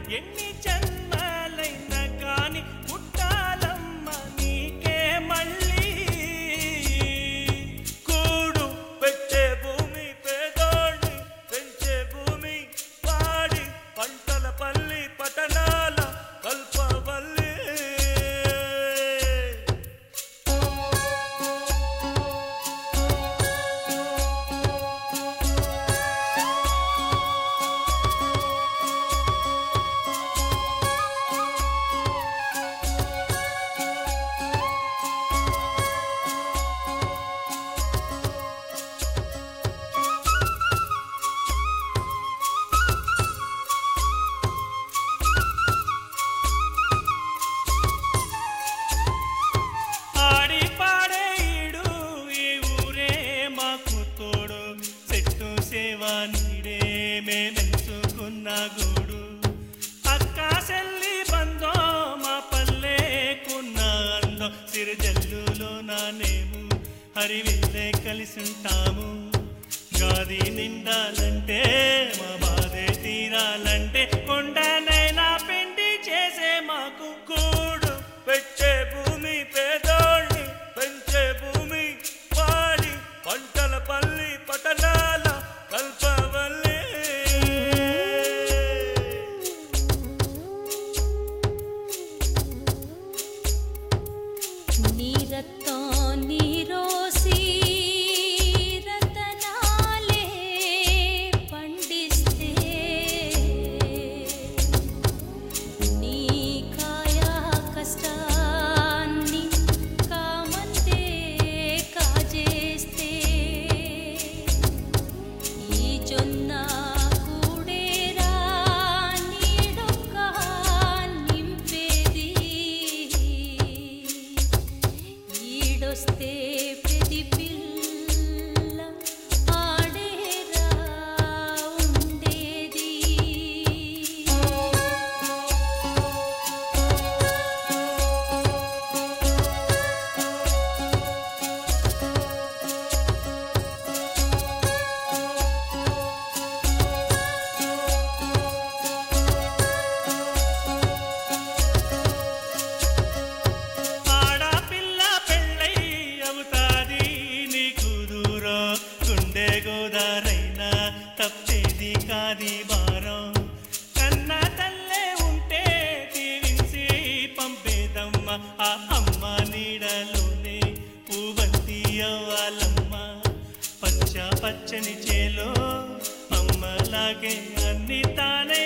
ఎన్ని జన్మలైనా కాని పుట్టాలమ్మ నీకే మళ్ళీ కూడు పెట్టే భూమి పేదోళ్ళని పెంచే భూమి పాడి పంటల పల్లి పట్టణాల కల్పవల్లి ఆడి పాడే ఈడు ఈ ఊరే మాకు తోడు చెట్టు సేవ నీడే మేమెంచుకున్న గూడు అక్క చెల్లి బందో మా పల్లెకున్న అందం సిరిజల్లులో నానేము హరివిల్లే కలిసి ఉంటాము గాది నిండాలంటే మా బాధే తీరాలంటే కొండనైనా పిండి చేసే మాకు కూడు పెట్టే భూమి పేదోళ్ళని పెంచే భూమి పాడి పంటల పల్లి పట్టణాల కల్పవల్లి నీరతో నీరోసి రతనాలే పండిస్తే నీ కాయా కష్టాన్ని కామంతే కాజేస్తే ఈ జొన్న కూడేరా నీడొక్క నింపేది ఈడొస్తే ప్రతి పిల్ల ఆడేరా ఉండేది ఆడపిల్ల పెళ్ళై అవుతాది నీకు దూరం గుండె గోదారైనా తప్పేది కాది భారం కన్న తల్లే ఉంటే దీవించి పంపేదమ్మ ఆ అమ్మ నీడలోనే పువ్వంతి అవ్వాలమ్మ పచ్చ పచ్చని చేలో అమ్మలాగే అన్ని తానే